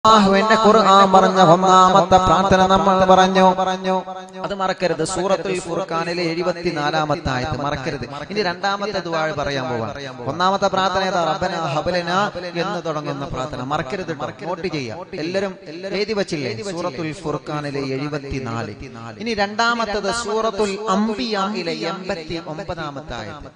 അള്ളാഹുവിന്റെ ഖുർആൻ പറഞ്ഞ ഒന്നാമത്തെ പ്രാർത്ഥന നമ്മൾ പറഞ്ഞു പറഞ്ഞു അത് മറക്കരുത് സൂറത്തുൽ ഫുർഖാനിലെ എഴുപത്തിനാലാമത്തെ ആയത്ത് മറക്കരുത് ഇനി രണ്ടാമത്തെ ദുആഴ് പറയാൻ പോവാം ഒന്നാമത്തെ പ്രാർത്ഥന ഏതാ റബ്ബന ഹബലന എന്ന് തുടങ്ങുന്ന പ്രാർത്ഥന മറക്കരുത് ട്ടോ. നോട്ട് ചെയ്യാം എല്ലാരും എഴുതി വച്ചില്ലേ സൂറത്തുൽ ഫുർഖാനിലെ എഴുപത്തിനാല് ഇനി രണ്ടാമത്തത് സൂറത്തുൽ അംബിയായിലെ എൺപത്തി ഒമ്പതാമത്തെ ആയത്ത്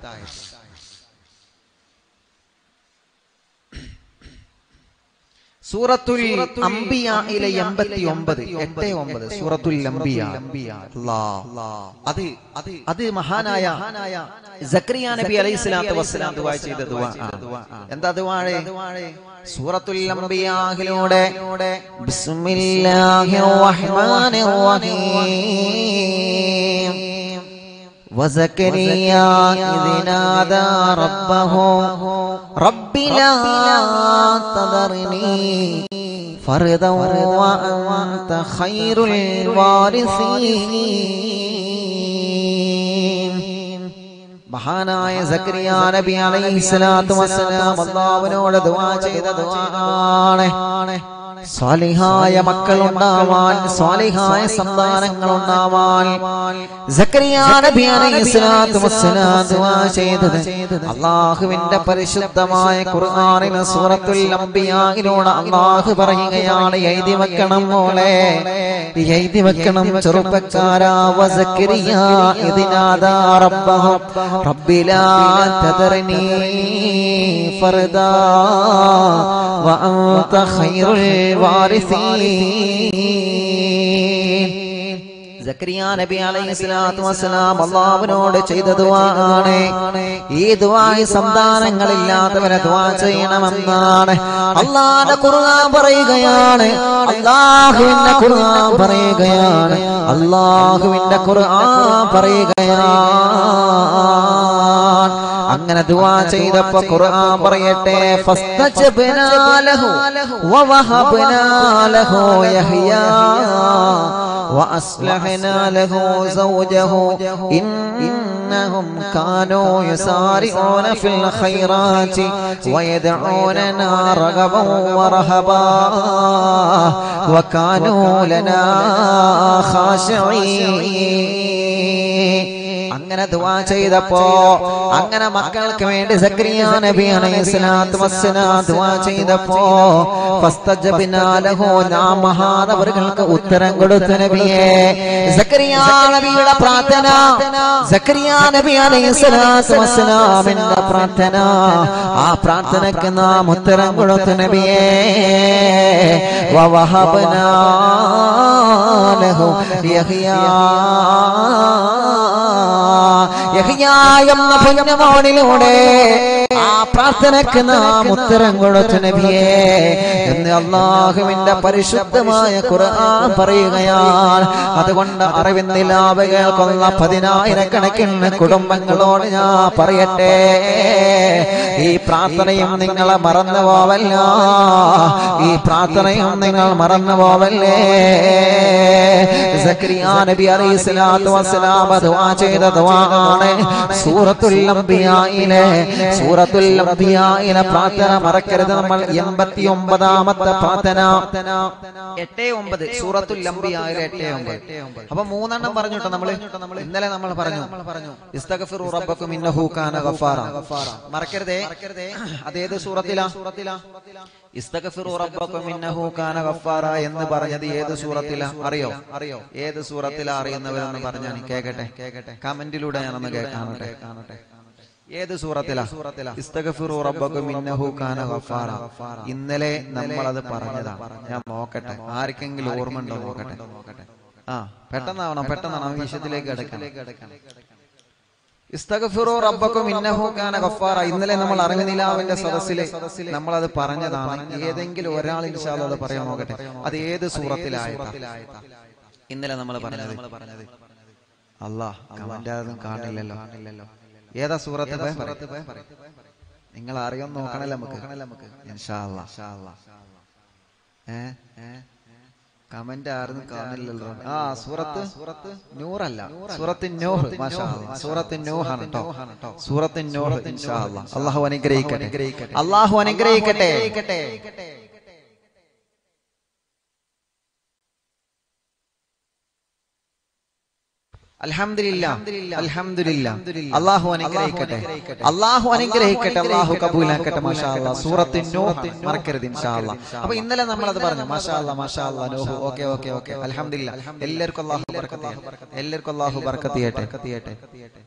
സൂറത്തുൽ അംബിയയിലെ എൺപത്തി ഒമ്പത് എട്ട് ഒമ്പത് സൂറത്തുൽ അംബിയ അല്ലാ. അത് അത് അത് മഹാനായ സക്രിയ നബി അലൈഹി സ്വലാത്തു വസ്സലാം ദുആ ചെയ്ത ദുആ ആ. എന്താ ദുആഴേ സൂറത്തുൽ അംബിയാഹിലൂടെ ബിസ്മില്ലാഹിർ റഹ്മാനിർ റഹീം وزكريا إذ نادى ربه رب لا تذرني فردا وأنت خير الوارثين മഹാനായ സക്രിയ നബി അലൈഹി സ്വലാത്തു വസ്സലാം അള്ളാഹുവിനോട് ദുആ ചെയ്ത ദുആണ് സ്വാലിഹായ മക്കൾ ഉണ്ടാവാൻ സ്വാലിഹായ സന്താനങ്ങൾ ഉണ്ടാവാൻ സക്രിയ നബി അലൈഹി സ്വലാത്തു വസ്സലാം ദുആ ചെയ്തത് അള്ളാഹുവിന്റെ പരിശുദ്ധമായ ഖുർആനിലെ സൂറത്തുൽ അംബിയായിലൂടെ അള്ളാഹു പറയുകയാണ് എഴുതി വെക്കണം മോളെ എഴുതി വെക്കണം ചെറുപ്പക്കാരാ വസക്രിയ ഇതിനാദാ റബ്ബഹു റബ്ബി ലാ തദർനി ഫർദാ വഅൻത ഖൈറുൽ വാരിസീൻ സക്രിയ നബി അലൈഹി സ്വലാത്തു വസ്സലാം അള്ളാഹുവിനോട് ചെയ്ത ദുആണ് ഈ ദുആയി സന്താനങ്ങളില്ലാത്തവരെ ദുആ ചെയ്യണമെന്നാണ് അള്ളാഹുവിന്റെ ഖുർആൻ പറയുകയാണ് അള്ളാഹുവിന്റെ ഖുർആൻ പറയുകയാണ് അള്ളാഹുവിന്റെ ഖുർആൻ പറയുകയാണ് അങ്ങനെ ദുആ ചെയ്തപ്പോ ഖുർആൻ പറയട്ടെ ഫസ്തജബ്നാ ലഹു വവഹബ്നാ ലഹു യഹ്യാ وأصلحنا له زوجه إنهم كانوا يسارعون في الخيرات ويدعوننا رغبا ورهبا وكانوا لنا خاشعين അങ്ങനെ ദുആ ചെയ്തപ്പോ അങ്ങനെ മക്കൾക്ക് വേണ്ടി സക്രിയ നബി അലൈഹി സ്വലാത്തു വസ്സലാം ദുആ ചെയ്തപ്പോ ഫസ്തജബ്നാ ലഹു നാം മഹാനവറുകൾക്ക് ഉത്തരം കൊടുത്തു നബിയെ സക്രിയ നബിയുടെ പ്രാർത്ഥന സക്രിയ നബി അലൈഹി സ്വലാത്തു വസ്സലാമിന്റെ പ്രാർത്ഥന ആ പ്രാർത്ഥനയ്ക്ക് നാം ഉത്തരം കൊടുത്തു നബിയെ വവഹബ്നാ ലഹു യഹ്യാ എന്ന പൊന്നമോണിലൂടെ ആ പ്രാർത്ഥനക്ക് നാം ഉത്തരം കൊടുത്തു നബിയേ എന്ന് അള്ളാഹുവിന്റെ പരിശുദ്ധമായ ഖുർആൻ പറയുകയാണ് അതുകൊണ്ട് അറിവിന്ദിലാവ് കേൾക്കുന്ന പതിനായിരക്കണക്കിന് കുടുംബങ്ങളോട് ഞാൻ പറയട്ടെ ഈ പ്രാർത്ഥനയും നിങ്ങളെ മറന്നു പോവല്ല ഈ പ്രാർത്ഥനയും നിങ്ങൾ മറന്നു പോവല്ലേ സക്രിയ നബി അലൈഹി സ്വലാത്തു വസ്സലാം ദുആ ചെയ്ത ദുആണ് സൂറത്തുൽ അംബിയായിലെ സൂറത്തുൽ അംബിയായിലെ പ്രാർത്ഥന മറക്കരുത് നമ്മൾ 89ാമത്തെ പ്രാർത്ഥന 89 സൂറത്തുൽ അംബിയായിലെ 89 അപ്പൊ മൂന്നെണ്ണം പറഞ്ഞു കേട്ടോ നമ്മള് ഇന്നലെ നമ്മൾ പറഞ്ഞു ഇസ്തഗ്ഫിറു റബ്ബക്കും ഇന്നഹു കാന ഗഫാറ മറക്കരുതേ അതേത് സൂറത്തിലാ ഇസ്തഗ്ഫിറു റബ്ബക്കും ഇന്നഹു കാന ഗഫാറ എന്ന് പറഞ്ഞത് ഏത് സൂറത്തിലാ അറിയോ അറിയോ ഏത് സൂറത്തിലാ അറിയുന്നവരെന്ന് പറഞ്ഞാൽ കേക്കട്ടെ കേക്കട്ടെ കമന്റിലൂടെ ഞാനൊന്ന് കേൾക്കാനട്ടെ കാണട്ടെ ഏത് സൂറത്തിലാ ഇസ്തഗ്ഫിറു റബ്ബക്കും ഇന്നഹു കാന ഗഫാറ ഇന്നലെ നമ്മൾ അത് പറഞ്ഞതാ ഞാൻ നോക്കട്ടെ ആർക്കെങ്കിലും ഓർമ്മ ഉണ്ടോ നോക്കട്ടെ ആ പെട്ടെന്നാവണം പെട്ടെന്നാണ് വിഷയത്തിലേക്ക് കിടക്കണം ഇസ്തഗ്ഫിറു റബ്ബക്കും ഇന്നഹു കാന ഗഫാറ ഇന്നലെ നമ്മൾ അറിവിനിലാവിന്റെ സദസ്സിലെ നമ്മൾ അത് പറഞ്ഞതാണ് ഏതെങ്കിലും ഒരാൾ ഇൻഷാല്ല അത് പറയാൻ നോക്കട്ടെ അത് ഏത് സൂറത്തിലായതാ ഇന്നലെ നമ്മൾ പറഞ്ഞത് അല്ലാ കമന്റ് അതൊന്നും കാണില്ലല്ലോ ഏതാ സൂറത്ത് നിങ്ങൾ അറിയാൻ നോക്കണല്ലോ നമുക്ക് ഇൻഷാ അല്ലാ ഏ ഏ കമന്റ് ആരും കാണില്ലല്ലോ ആ സൂറത്ത് സൂറത്ത് നൂറല്ല സൂറത്ത് നൂഹ് മാഷാ അല്ലാ. സൂറത്ത് നൂഹാണ് കേട്ടോ സൂറത്ത് നൂഹ് ഇൻഷാ അല്ലാ. അള്ളാഹു അനുഗ്രഹിക്കട്ടെ അള്ളാഹു അനുഗ്രഹിക്കട്ടെ അൽഹംദുലില്ലാ അൽഹംദുലില്ലാ അള്ളാഹു അനുഗ്രഹിക്കട്ടെ അള്ളാഹു അനുഗ്രഹിക്കട്ടെ അള്ളാഹു കബൂലാക്കട്ടെ മാഷാ അല്ലാ സൂറത്തിൻ നൂഹ് മറക്കരുത് ഇൻഷാ അല്ലാ അപ്പൊ ഇന്നലെ നമ്മൾ അത് പറഞ്ഞു മാഷാ അല്ലാ മാഷാ അല്ലാ നൂഹ് ഓക്കെ ഓക്കെ ഓക്കെ അൽഹംദുലില്ലാ എല്ലാവർക്കും അള്ളാഹു ബർക്കത്ത് ചെയ്യട്ടെ എല്ലാവർക്കും അള്ളാഹു ബർക്കത്ത് ചെയ്യട്ടെ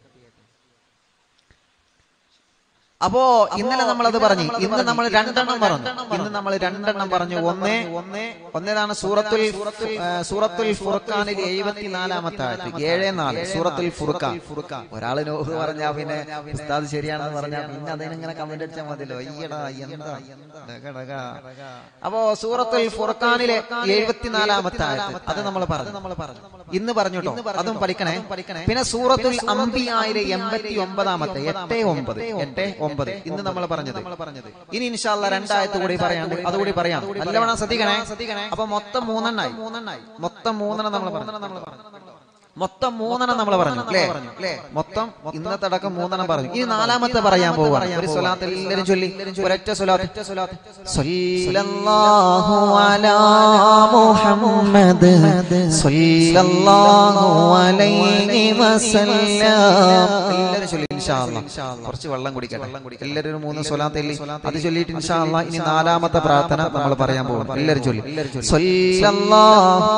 അപ്പോ ഇന്നലെ നമ്മൾ അത് പറഞ്ഞു ഇന്ന് നമ്മൾ രണ്ടെണ്ണം പറഞ്ഞു ഇന്ന് നമ്മൾ രണ്ടെണ്ണം പറഞ്ഞു ഒന്ന് ഒന്ന് ഒന്നേതാണ് സൂറത്തുൽ ആ, സൂറത്തുൽ ഫുർഖാനിൽ എഴുപത്തിനാലാമത്തെ ആയത്ത് ഏഴ് നാല് സൂറത്തുൽ ഫുർഖാൻ ഒരാള് നോഹ് പറഞ്ഞാ പിന്നെ ഉസ്താദ് ശരിയാണെന്ന് പറഞ്ഞാൽ പിന്നെ അതിനിങ്ങനെ കമന്റ് അടിച്ചാൽ മതിയല്ലോ അയ്യടാ എന്താ ഡഗ, ഡഗ. അപ്പോ സൂറത്തുൽ ഫുർഖാനിലെ എഴുപത്തിനാലാമത്തെ ആയത്ത് അത് നമ്മൾ പറഞ്ഞു നമ്മൾ പറഞ്ഞു ഇന്ന് പറഞ്ഞു കേട്ടോ അതും പഠിക്കണേ പിന്നെ സൂറത്തുൽ അംബിയായിലെ എൺപത്തി ഒമ്പതാമത്തെ എട്ട് ഒമ്പത് എട്ട് ഒമ്പത് ഇന്ന് നമ്മൾ പറഞ്ഞത് ഇനി ഇൻഷാല്ല രണ്ടായത്ത് കൂടി പറയാണ്ട് അതുകൂടി പറയാം നല്ലവണ്ണം ശ്രദ്ധിക്കണേ അപ്പൊ മൊത്തം മൂന്നെണ്ണായി മൂന്നെണ്ണായി മൊത്തം മൂന്നെണ്ണം നമ്മൾ പറഞ്ഞു മൊത്തം മൂന്നെണ്ണം നമ്മൾ പറഞ്ഞു അല്ലേ മൊത്തം ഇന്നത്തെ അടക്കം മൂന്നെണ്ണം പറഞ്ഞു ഇനി നാലാമത്തെ പറയാൻ പോവാ ഒരു സ്വലാത്ത് എല്ലാവരും ചൊല്ലി ഒരൊറ്റ സ്വലാത്ത് സല്ലല്ലാഹു അലാ മുഹമ്മദ് സല്ലല്ലാഹു അലൈഹി വസല്ലം എല്ലാവരും ചൊല്ലി ഇൻഷാ അല്ലാ കുറച്ച് വെള്ളം കുടിക്കട്ടെ എല്ലാവരും ഒരു മൂന്ന് സ്വലാത്ത് ചൊല്ലി അത് ചൊല്ലിയിട്ട് ഇൻഷാ അല്ലാ ഇനി നാലാമത്തെ പ്രാർത്ഥന നമ്മൾ പറയാൻ പോകും എല്ലാവരും ചൊല്ലി സല്ലല്ലാഹു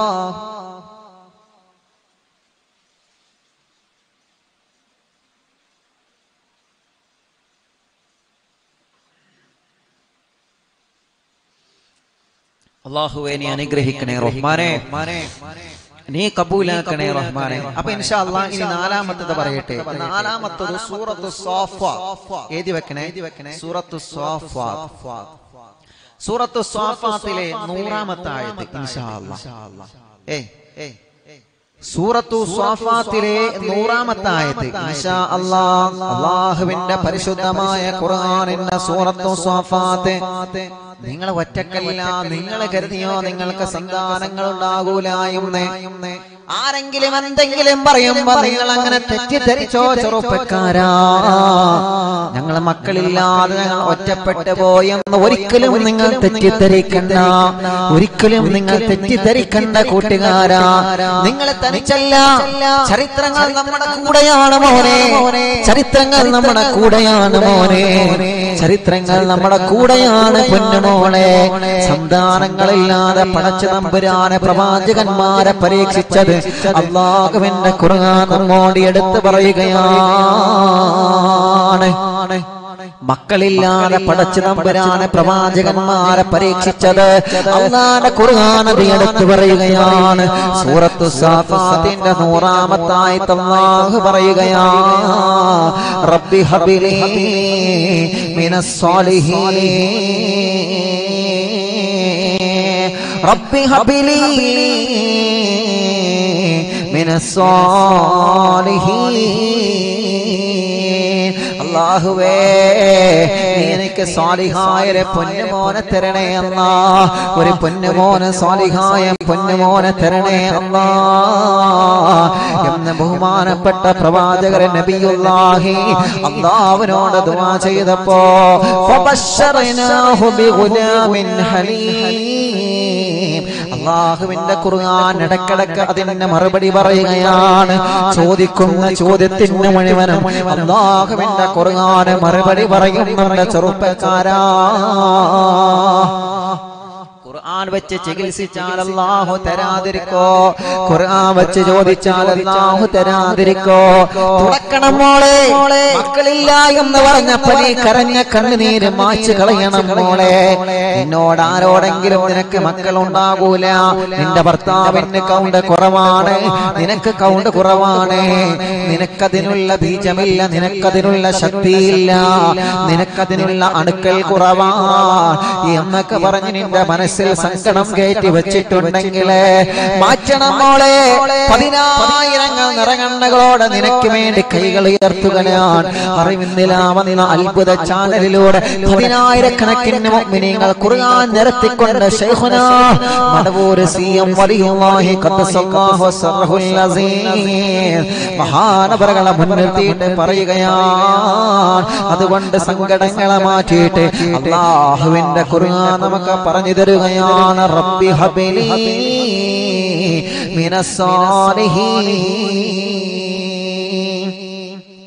അള്ളാഹുവെ നീ അനുഗ്രഹിക്കണേ റഹ്മാനെ നീ കബൂലാക്കണേ റഹ്മാനെ അപ്പൊ ഇൻഷാ അള്ളാഹ് ഇനി നാലാമത്തത് പറയട്ടെ നാലാമത്തത് സൂറത്ത് സോഫ എഴുതി വെക്കണേ സൂറത്ത് സോഫ സൂറത്ത് സോഫാത്തിലെ നൂറാമത്തെ ആയത്ത് ഇൻഷാ അള്ളാഹ് ഏ ഏ സൂറത്തു സ്വാഫാത്തിലെ നൂറാമത്തെ ആയത്ത് ഇൻഷാ അല്ലാഹ് അള്ളാഹുവിന്റെ പരിശുദ്ധമായ ഖുർആനിന്റെ സൂറത്തു സ്വാഫാത്ത് നിങ്ങൾ ഒറ്റക്കല്ല നിങ്ങൾ കരുതിയോ നിങ്ങൾക്ക് സന്താനങ്ങൾ ഉണ്ടാകൂല എന്ന് ആരെങ്കിലും എന്തെങ്കിലും പറയുമ്പോ നിങ്ങൾ അങ്ങനെ തെറ്റിദ്ധരിച്ചോ ചെറുപ്പക്കാരാ ഞങ്ങൾ മക്കളില്ലാതെ ഞങ്ങൾ ഒറ്റപ്പെട്ടു പോയെന്ന് ഒരിക്കലും നിങ്ങൾ തെറ്റിദ്ധരിക്കണ്ട ഒരിക്കലും നിങ്ങൾ തെറ്റിദ്ധരിക്കണ്ട കൂട്ടുകാരാ നിങ്ങൾ തനിച്ചല്ല ചരിത്രങ്ങൾ നമ്മുടെ കൂടെയാണ് മോനെ ചരിത്രങ്ങൾ നമ്മുടെ കൂടെയാണ് മോനെ ചരിത്രങ്ങൾ നമ്മുടെ കൂടെയാണ് പൊന്നുമോളെ സന്താനങ്ങളില്ലാതെ പടച്ചു നമ്പുരാനെ പ്രവാചകന്മാരെ പരീക്ഷിച്ചത് അള്ളാഹുവിന്റെ ഖുർആൻ നമ്മോട് എടുത്തു പറയുകയാണ് മക്കളില്ലാതെ പടച്ചു നമ്പുരാനെ പ്രവാചകന്മാരെ പരീക്ഷിച്ചത് അള്ളാന്റെ ഖുർആാനത് എടുത്തു പറയുകയാണ് സൂറത്തു സാഫാത്തിന്റെ നൂറാമത്തായി തല്ലാഹു പറയുകയാ റബ്ബി ഹബിലി മിനസ്സാലിഹീൻ റബ്ബി ഹബിലി മിനസ്സാലിഹീൻ അള്ളാഹുവേ നീ എനിക്ക് സ്വാലിഹായ പൊന്നുമോനെ തരണേ അല്ല ഒരു പൊന്നുമോനെ സ്വാലിഹായ പൊന്നുമോനെ തരണേ അല്ല എന്ന് ബഹുമാനപ്പെട്ട പ്രവാചകരെ നബിയുല്ലാഹി അള്ളാഹുവിനോട് ദുആ ചെയ്തപ്പോ ഫബശ്ശറനാഹു ബിഗുലാമിൻ ഹലീം അള്ളാഹുവിന്റെ ഖുർആൻ ഇടക്കിടക്ക് അതിന്റെ മറുപടി പറയുകയാണ് ചോദിക്കുന്ന ചോദ്യത്തിന് മുഴുവനും അള്ളാഹുവിന്റെ ഖുർആന് മറുപടി പറയുന്നുണ്ട് ചെറുപ്പക്കാരാ ഖുർആൻ വെച്ച് ചികിത്സിച്ചാൽ അല്ലാഹു തരാതിരിക്കോ ഖുർആൻ വെച്ച് ചോദിച്ചാൽ അല്ലാഹു തരാതിരിക്കോ തുറക്കണം മോളെ മക്കളില്ല എന്ന് പറഞ്ഞപ്പോ നീ കരഞ്ഞ കണ്ണുനീര് മാച്ച് കളയണം മോളെ നിന്നോട് ആരോടെങ്കിലും നിനക്ക് മക്കൾ ഉണ്ടാകൂല നിന്റെ ഭർത്താവിന് കൗണ്ട് കുറവാണ് നിനക്ക് കൗണ്ട് കുറവാണ് നിനക്കതിനുള്ള ബീജമില്ല നിനക്കതിനുള്ള ശക്തിയില്ല നിനക്കതിനുള്ള അണുക്കൾ കുറവാണ് എന്നൊക്കെ പറഞ്ഞ് നിന്റെ മനസ്സിൽ സങ്കടം കയറ്റി വെച്ചിട്ടുണ്ടെങ്കിൽ മാറ്റണം മോളെ പതിനായിരങ്ങൾ നിറകണ്ണകളോടെ നിനക്ക് വേണ്ടി കൈകൾ ഉയർത്തുകയാണ് അറിവിന്ദിലാവുന്ന അത്ഭുത ചാനലിലൂടെ പതിനായിരക്കണക്കിന് മുഅ്മിനീങ്ങൾ ഖുർആൻ നിരത്തിക്കൊണ്ട് ശൈഖുന മടവൂർ സി എം വലിയുള്ളാഹി ഖദ്ദസല്ലാഹു സർറഹുൽ അസീം മഹാനവറുകളെ മുൻനിർത്തിയിട്ട് പറയുകയാണ് അതുകൊണ്ട് സങ്കടങ്ങളെ മാറ്റിയിട്ട് അള്ളാഹുവിന്റെ ഖുർആൻ നമുക്ക് പറഞ്ഞു തരുകയാണ് റബ്ബി ഹബിലി മിനസ്സാലിഹീൻ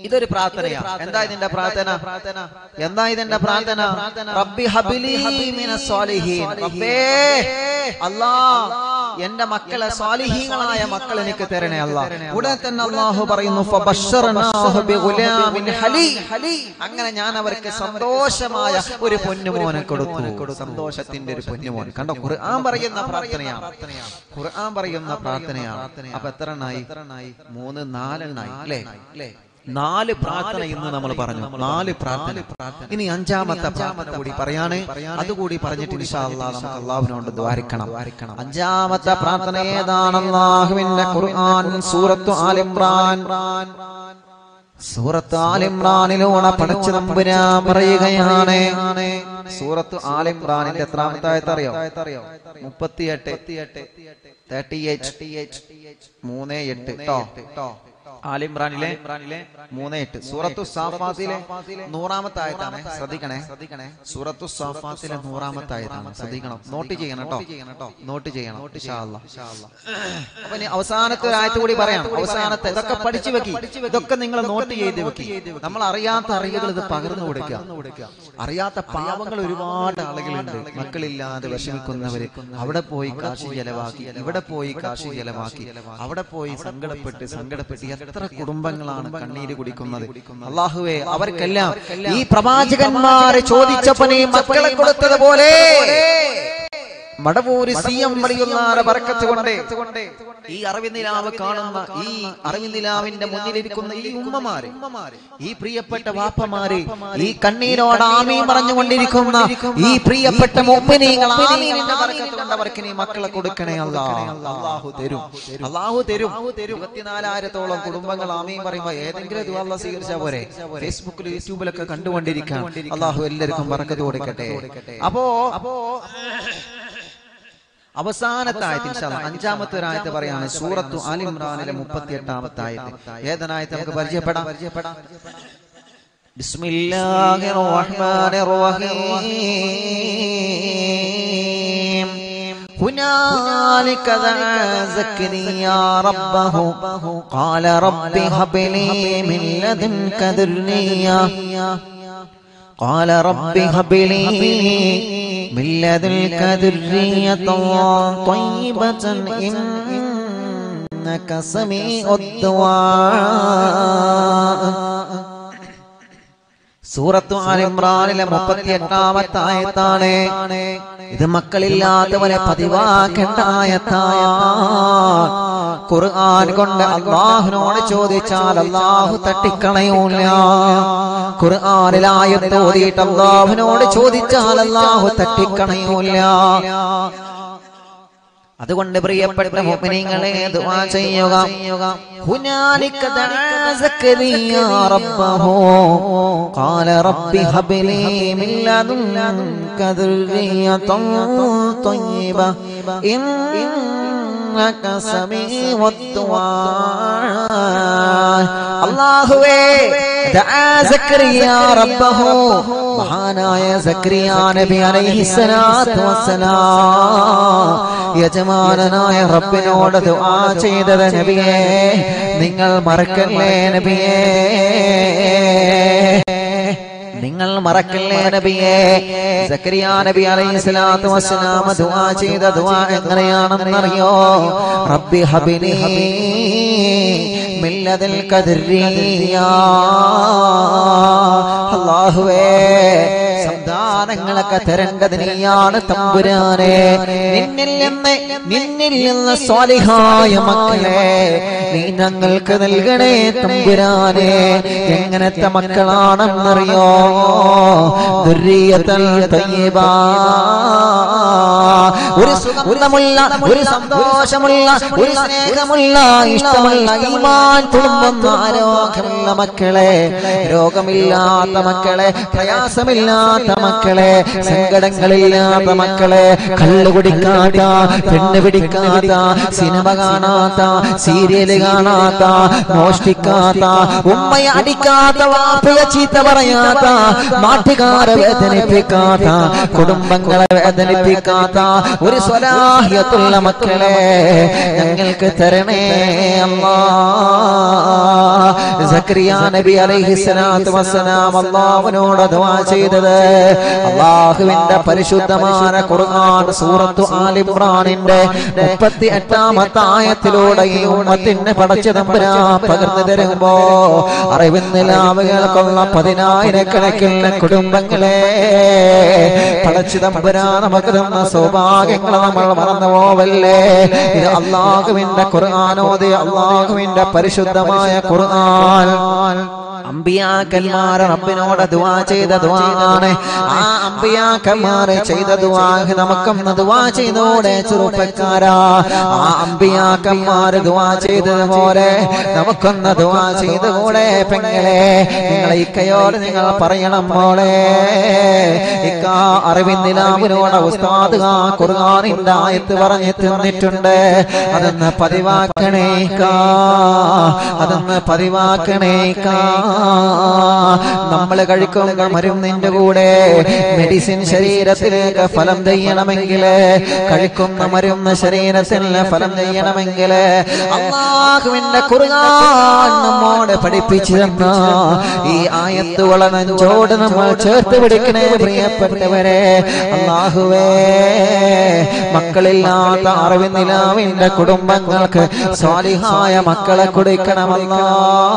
ഇതൊരു പ്രാർത്ഥനയാ എന്താ ഇതിന്റെ പ്രാർത്ഥന എന്താ ഇതിന്റെ പ്രാർത്ഥന റബ്ബി ഹബിലി മിനസ് സ്വാലിഹീൻ റബ്ബേ അല്ലാ എന്റെ മക്കളെ സ്വാലിഹീങ്ങളായ മക്കൾ എനിക്ക് തരണേ അല്ലാ ഉടനെ തന്നെ അല്ലാഹു പറയുന്നു ഫബശ്ശർനാഹു ബിഗുലാമിൻ ഹലീം അങ്ങനെ ഞാൻ അവർക്ക് സന്തോഷമായ ഒരു പൊന്നുമോനെ കൊടുത്തു സന്തോഷത്തിന്റെ ഒരു പൊന്നുമോൻ കണ്ടോ ഖുർആൻ പറയുന്ന പ്രാർത്ഥനയാണ് ഖുർആൻ പറയുന്ന പ്രാർത്ഥനയാണ് അപ്പൊ എത്ര എണ്ണായി മൂന്ന് നാലെണ്ണായി അല്ലേ നാല് പ്രാർത്ഥന ഇന്ന് നമ്മൾ പറഞ്ഞു നാല് പ്രാർത്ഥന ഇനി അഞ്ചാമത്തെ പ്രാർത്ഥന കൂടി പറയാണ് അതുകൂടി പറഞ്ഞിട്ട് ഇൻഷാ അല്ലാഹ് നമുക്ക് അള്ളാഹുവിനോട് ദ്വാരിക്കണം അഞ്ചാമത്തെ പ്രാർത്ഥന ഏതാണ് അള്ളാഹുവിന്റെ ഖുർആൻ സൂറത്തു ആലിമ്രാൻ സൂറത്ത് ആലിമ്രാനിലൂടെ പഠിച്ചു തമ്പുരാൻ പറയുകയാണ് സൂറത്ത് ആലിമ്രാനിന്റെ എത്രാമത്തെ ആയത്തറിയോ മുപ്പത്തിയെട്ട് തേർട്ടി എയ്റ്റ് മൂന്ന് എട്ട് കേട്ടോ ആലിമ്രാനിലെ മൂന്ന് എട്ട് സൂറത്തു സാഫാത്തിലെ നൂറാമത്തെ ആയത്താണ് ശ്രദ്ധിക്കണേ ശ്രദ്ധിക്കണേ സൂറത്തു സാഫാത്തിലെ നൂറാമത്തെ ആയത്താണ് ശ്രദ്ധിക്കണം നോട്ട് ചെയ്യണം കേട്ടോ നോട്ട് ചെയ്യണം ഇൻഷാ അല്ലാഹ്. അപ്പൊ ഇനി അവസാനത്തെ ഒരു ആയത്ത് കൂടി പറയാം അവസാനത്തെ ഇതൊക്കെ പഠിച്ചു വെക്കി ഇതൊക്കെ നിങ്ങൾ നോട്ട് ചെയ്ത് വെക്കി നമ്മൾ അറിയാത്ത അറിവുകൾ ഇത് പകർന്നു കൊടുക്കുക അറിയാത്ത പാവങ്ങൾ ഒരുപാട് ആളുകളുണ്ട് മക്കളില്ലാതെ വിഷമിക്കുന്നവര് അവിടെ പോയി കാശ് ചെലവാക്കി ഇവിടെ പോയി കാശ് ചെലവാക്കി അവിടെ പോയി സങ്കടപ്പെട്ട് സങ്കടപ്പെട്ട് എത്ര കുടുംബങ്ങളാണ് കണ്ണീര് കുടിക്കുന്നത് അള്ളാഹുവേ അവർക്കെല്ലാം ഈ പ്രവാചകന്മാരെ ചോദിച്ചപ്പോ നീ മക്കളെ കൊടുത്തതുപോലെ മടവൂര് സി എം വളിയുള്ളാരെ ബർക്കത്ത് കൊണ്ട് ഈ അറിവിനിലാവ് കാണുന്ന ഈ അറിവിനിലാവിന്റെ മുന്നിലിരിക്കുന്ന ഈ ഉമ്മമാര് ഈ പ്രിയപ്പെട്ട വാപ്പമാര് ഈ കണ്ണീരോട് ആമീൻ പറഞ്ഞുകൊണ്ടിരിക്കുന്ന ഈ പ്രിയപ്പെട്ട മുമ്പിനീങ്ങൾ ആമീനിന്റെ ബർക്കത്ത് കൊണ്ട് അവർക്ക് നീ മക്കളെ കൊടുക്കണേ അല്ലാ അള്ളാഹു തരും അള്ളാഹു തരും ഇരുപത്തിനാലായിരത്തോളം കുടുംബങ്ങൾ ആമീൻ പറയുമ്പോ ഏതെങ്കിലും ദുആ അല്ലാഹ് സ്വീകരിച്ചാ പോരെ ഫേസ്ബുക്കിൽ യൂട്യൂബിലൊക്കെ കണ്ടുകൊണ്ടിരിക്കാം അള്ളാഹു എല്ലാവർക്കും ബർക്കത്ത് കൊടുക്കട്ടെ അപ്പോ അപ്പോ അവസാനത്തെ ആയത്ത് ഇൻഷാ അല്ലാഹ് അഞ്ചാമത്തെ ഒരു ആയത്ത് പറയാണ് സൂറത്തു ആലി ഇമ്രാനിലെ മുപ്പത്തി എട്ടാമത്തെ ആയത്ത് ഏതനായത്ത് നമുക്ക് പരിചയപ്പെടാം പരിചയപ്പെടാം ബിസ്മില്ലാഹിർ റഹ്മാനിർ റഹീം هنالك دعا زكريا ربه قال رب هب لي من لدنك ذريه قال رب هب لي من لدنك ذرية طيبة إنك سميع الدعاء സൂറത്തു ആലിമ്രാനിലെ മുപ്പത്തി എട്ടാമത്തെ ആയത്താണ് ഇത് മക്കളില്ലാത്തവരെ പതിവാക്കേണ്ട ആയത്താണ് ഖുർആൻ കൊണ്ട് അള്ളാഹുനോട് ചോദിച്ചാൽ അള്ളാഹു തട്ടിക്കളയൂല ഖുർആനിലായത്ത് ഓതിയിട്ട് അള്ളാഹുവിനോട് ചോദിച്ചാൽ അള്ളാഹു തട്ടിക്കളയൂല അതുകൊണ്ട് പ്രിയപ്പെട്ട മുഅ്മിനീങ്ങളെ ദുആ ചെയ്യുക ഹുനാലിക ദഅ സക്കരിയ റബ്ബഹു ഖാല റബ്ബി ഹബ് ലീ മിൻ ലദുൻക ദുർരിയതൻ തയ്യിബ ഇന്നക സമീഉദ് ദുആ അല്ലാഹുവേ ദഅ സക്കരിയ റബ്ബഹു മഹാനായ സക്രിയ നബി അലൈഹിസ്സലാത്തു വസ്സലാം യജമാനനായ റബ്ബിനോട് ദുആ ചെയ്തത് നബിയേ നിങ്ങൾ മറക്കല്ലേ നബിയേ നിങ്ങൾ മറക്കല്ലേ നബിയേ സക്കരിയ നബി അലൈഹി സ്വലാത്തു വസ്സലാം ദുആ ചെയ്ത ദുആ എങ്ങനെയാണെന്നറിയോ റബ്ബി ഹബിനി മില്ലതിൽ കദറിയ അല്ലാഹുവേ സന്താനങ്ങളൊക്കെ തരേണ്ടത് നീയാണ് തമ്പുരാനെ നിന്നിൽ നിന്ന് നിന്നിൽ നിന്ന് സ്വാലിഹായ മക്കളെ നീ ഞങ്ങൾക്ക് നൽകണേ തമ്പുരാനെ എങ്ങനത്തെ മക്കളാണെന്നറിയോ ദുര്യത്തൽ തയ്യബാ ഒരു സുഖമുള്ള ഒരു സന്തോഷമുള്ള ഒരു സ്നേഹമുള്ള ഇഷ്ടമുള്ള ഈമാൻ തുളുമ്പുന്ന ആരോഗ്യമുള്ള മക്കളെ രോഗമില്ലാത്ത മക്കളെ പ്രയാസമില്ലാത്ത മക്കളെ സങ്കടങ്ങളില്ലാത്ത മക്കളെ കള്ളു കുടിക്കാത്ത പെണ്ണ് പിടിക്കാത്ത സിനിമ കാണാത്ത സീരിയല് കാണാത്ത മോഷ്ടിക്കാത്ത ഉമ്മയെ അടിക്കാത്ത വാപ്പയെ ചീത്ത പറയാത്ത നാട്ടുകാരെ വേദനിപ്പിക്കാത്ത കുടുംബങ്ങളെ വേദനിപ്പിക്കാത്ത ഒരു സ്വലാഹ്യത്തുള്ള മക്കളെ ഞങ്ങൾക്ക് തരണേ അമ്മാ സക്രിയ നബി അലൈഹിസ്സലാത്തു വസ്സലാം അള്ളാഹുവിനോട് ദുആ ചെയ്തത് അള്ളാഹുവിന്റെ പരിശുദ്ധമായ ഖുർആൻ സൂറത്തു ആൽ ഇംറാനിന്റെ മുപ്പത്തി എട്ടാമത്തെ ആയത്തിലൂടെ ഈ ഉമ്മത്തിന് പടച്ച തമ്പുരാൻ പകർന്നു തരുമ്പോ അറിവിന്നിലാവുകൾക്കുള്ള പതിനായിരക്കണക്കിന് കുടുംബങ്ങളെ പടച്ചു തമ്പുരാ നമുക്ക് തന്ന സൗഭാഗ്യങ്ങൾ നമ്മൾ മറന്നു പോവല്ലേ ഇത് അള്ളാഹുവിന്റെ ഖുർആാനോദി അള്ളാഹുവിന്റെ പരിശുദ്ധമായ ഖുർആൻ അമ്പിയാക്കന്മാർ റബ്ബിനോട് ദുആ ചെയ്ത ദുആണ് ആ അമ്പിയാക്കന്മാരെ ചെയ്ത ദുആ നമുക്കൊന്ന് ദുആ ചെയ്തോടെ ചെറുപ്പക്കാരാ ആ അമ്പിയാക്കന്മാർ ദുആ ചെയ്തതുപോലെ നമുക്കൊന്ന് ദുആ ചെയ്തുകൂടെ പെങ്ങളെ നിങ്ങളെ ഇക്കയോട് നിങ്ങൾ പറയണം മോളെ ഇക്ക അറിവിന്ദിലാവിനോട് ഉസ്താദ് ആ ഖുർആനിന്റെ ആയത്ത് പറഞ്ഞു തന്നിട്ടുണ്ട് അതൊന്ന് പതിവാക്കണേ കാ അതൊന്ന് പതിവാക്കണേ കാ നമ്മൾ കഴിക്കുന്ന മരുന്നിന്റെ കൂടെ മെഡിസിൻ ശരീരത്തിലേക്ക് ഫലം ചെയ്യണമെങ്കിൽ കഴിക്കുന്ന മരുന്ന് ശരീരത്തിന് ഫലം ചെയ്യണമെങ്കിൽ അള്ളാഹുവിന്റെ ഖുർആൻ നമ്മോട് പഠിപ്പിച്ചു തന്ന ഈ ആയത്തുകളെ നെഞ്ചോട് നമ്മൾ ചേർത്ത് പിടിക്കണേ പ്രിയപ്പെട്ടവരെ അള്ളാഹുവേ മക്കളില്ലാത്ത അറിവിനിലാവിന്റെ കുടുംബങ്ങൾക്ക് സ്വാലിഹായ മക്കളെ കൊടുക്കണമല്ലാ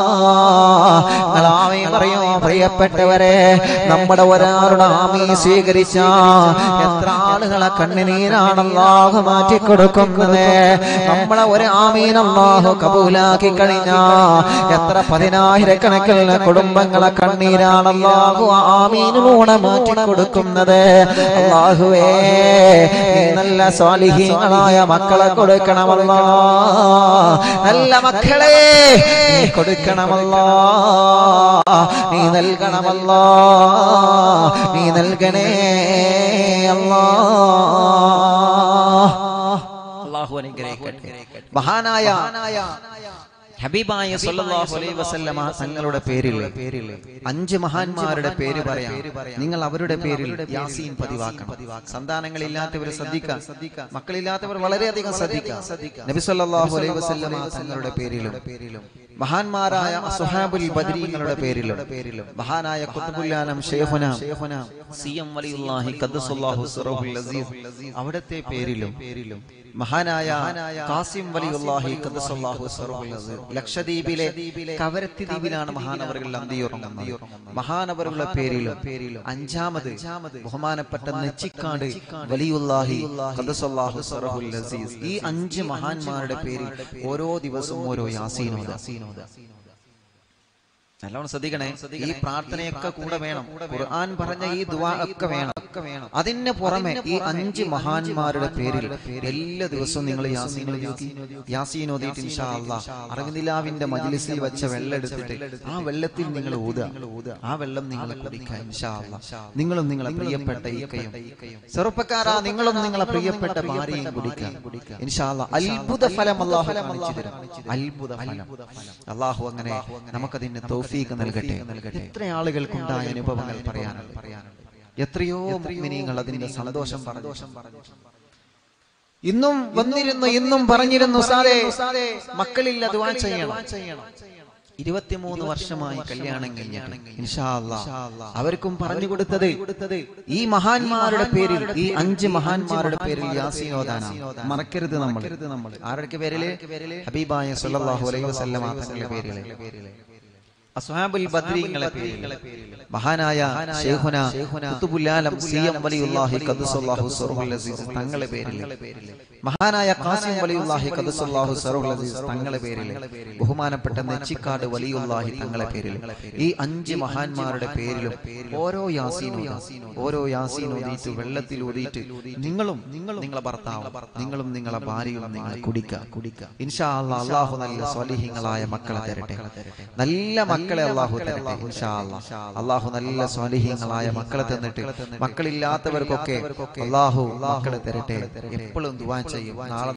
ആമീ പറയോ പ്രിയപ്പെട്ടവരെ നമ്മുടെ ഒരാളുടെ ആമീ സ്വീകരിച്ച എത്ര ആളുകളെ കണ്ണുനീരാണ് അള്ളാഹു മാറ്റി കൊടുക്കുന്നത് നമ്മളെ ഒരു ആമീൻ അള്ളാഹു കബൂലാക്കി കഴിഞ്ഞ എത്ര പതിനായിരക്കണക്കിന് കുടുംബങ്ങളെ കണ്ണീരാണ് അള്ളാഹു ആമീനിലൂടെ മാറ്റി കൊടുക്കുന്നത് അള്ളാഹുവേ നീ നല്ല സ്വാലിഹീങ്ങളായ മക്കളെ കൊടുക്കണമല്ലോ നല്ല മക്കളെ നീ കൊടുക്കണമല്ലോ നീ നൽകണമല്ലോ നീ നൽകണേ അല്ലാ അള്ളാഹു അനുഗ്രഹിക്കട്ടെ മഹാനായ ഹബീബായ സല്ലല്ലാഹു അലൈഹി വസല്ലമ തങ്ങളുടെ പേരിൽ പേരിൽ അഞ്ച് മഹാന്മാരുടെ പേര് പറയാം നിങ്ങൾ അവരുടെ പേരിൽ യാസീൻ പതിവാക്കണം സന്താനങ്ങളില്ലാത്തവർ ശ്രദ്ധിക്കാം മക്കളില്ലാത്തവർ വളരെയധികം ശ്രദ്ധിക്കാം നബി സല്ലല്ലാഹു അലൈഹി വസല്ലമ തങ്ങളുടെ പേരിലും മഹാന്മാരായ സുഹാബുൽ ബദരീങ്ങളുടെ പേരിലും മഹാനായ ഖുത്ബുല്ലാനം ഷെയ്ഖുന സി എം വലിയുല്ലാഹി ഖദ്ദസുല്ലാഹു സിറഹുൽ അസീസ് അവിടത്തെ പേരിലും പേരിലും മഹാനായ കാസിം വലിയുല്ലാഹി ഖദ്ദസുല്ലാഹു സിറഹുൽ അസീസ് ലക്ഷദ്വീപിലെ കവരത്തി ദ്വീപിലാണ് മഹാനവറുകൾ അന്തിയുറങ്ങുന്നത് മഹാനവറുകളുടെ പേരിലും പേരിലും അഞ്ചാമത് ബഹുമാനപ്പെട്ട നെച്ചിക്കാട് വലിയുല്ലാഹി ഖദ്ദസുല്ലാഹു സിറഹുൽ അസീസ് ഈ അഞ്ച് മഹാന്മാരുടെ പേരിൽ ഓരോ ദിവസവും ഓരോ യാസീനോദ നല്ലോണം ശ്രദ്ധിക്കണേ ഈ പ്രാർത്ഥനയൊക്കെ കൂടെ വേണം ഖുർആൻ പറഞ്ഞ ഈ ദുആ ഒക്കെ വേണം അതിന് പുറമെ ഈ അഞ്ച് മഹാന്മാരുടെ പേരിൽ എല്ലാ ദിവസവും നിങ്ങൾ യാസീൻ ഓതി യാസീൻ ഓതിയിട്ട് ഇൻഷാ അല്ലാഹ് അറിവിനിലാവിന്റെ മജ്ലിസിൽ വെച്ച വെള്ളം എടുത്തിട്ട് ആ വെള്ളത്തിൽ നിങ്ങൾ ഊതുക ആ വെള്ളം നിങ്ങൾ കുടിക്കുക ഇൻഷാ അല്ലാഹ് നിങ്ങളും നിങ്ങളെ പ്രിയപ്പെട്ട ഈക്കയും ചെറുപ്പക്കാരാ നിങ്ങളും നിങ്ങളെ പ്രിയപ്പെട്ട ഭാര്യയും കുടിക്കുക ഇൻഷാ അല്ലാഹ് അത്ഭുത ഫലം അല്ലാഹു കാണിച്ചു തരും അത്ഭുത ഫലം അല്ലാഹു അങ്ങനെ നമുക്കതിന് തൗഫീഖ് നൽകട്ടെ എത്ര ആളുകൾക്കുണ്ടായ അനുഭവങ്ങൾ പറയാനുണ്ട് എത്രയോ മുഅ്മിനീങ്ങൾ അതിന്റെ സന്തോഷം പറഞ്ഞു ഇന്നും വന്നിരുന്നു ഇന്നും പറഞ്ഞിരുന്നു സാറേ മക്കളില്ല ദുആ ചെയ്യണം ഇരുപത്തിമൂന്ന് വർഷമായി കല്യാണം കഴിഞ്ഞിട്ട് ഇൻഷാ അല്ലാഹ് അവർക്കും പറഞ്ഞു കൊടുത്തത് ഈ മഹാന്മാരുടെ പേരിൽ ഈ അഞ്ച് മഹാന്മാരുടെ പേരിൽ യാസീൻ ഓതാനാണ് മറക്കരുത് നമ്മൾ ആരുടെ പേരില് ഹബീബായ സല്ലല്ലാഹു അലൈഹി വസല്ലമ തങ്ങളുടെ പേരില് അസ്ഹാബുൽ ബദ്രീങ്ങളെ പേരിൽ മഹാനായ ശൈഖുന ഖുതുബുല്ലാലം സി എം വലിയുല്ലാഹി ഖദ്ദസല്ലാഹു സറഹുൽ അസീസ് തങ്ങളെ പേരിൽ മഹാനായ ഖാസിം വലിയുല്ലാഹി ഖദ്ദസല്ലാഹു സറഹുൽ അസീസ് തങ്ങളെ പേരിൽ ബഹുമാനപ്പെട്ട നെച്ചിക്കാട് വലിയുല്ലാഹി തങ്ങളെ പേരിൽ ഈ അഞ്ച് മഹാന്മാരുടെ പേരിലും ഓരോ യാസീൻ ഓരോ യാസീൻ ഓതിയിട്ട് വെള്ളത്തിൽ ഊതിയിട്ട് നിങ്ങളും നിങ്ങളും നിങ്ങളെ ഭർത്താവും നിങ്ങളും നിങ്ങളെ ഭാര്യയും നിങ്ങൾ കുടിക്കുക കുടിക്കുക ഇൻഷാ അല്ലാഹ് അല്ലാഹു നല്ല സ്വാലിഹീങ്ങളായ മക്കളെ തരട്ടെ നല്ല മക്കളെ അള്ളാഹു തരട്ടെ ഇൻഷാ അല്ലാഹ് അള്ളാഹു നല്ല സ്വാലിഹീങ്ങളായ മക്കളെ തന്നിട്ട് മക്കളില്ലാത്തവർക്കൊക്കെ അള്ളാഹു മക്കളെ തരട്ടെ എപ്പോഴും ദുവാ ചെയ്യും നാളെ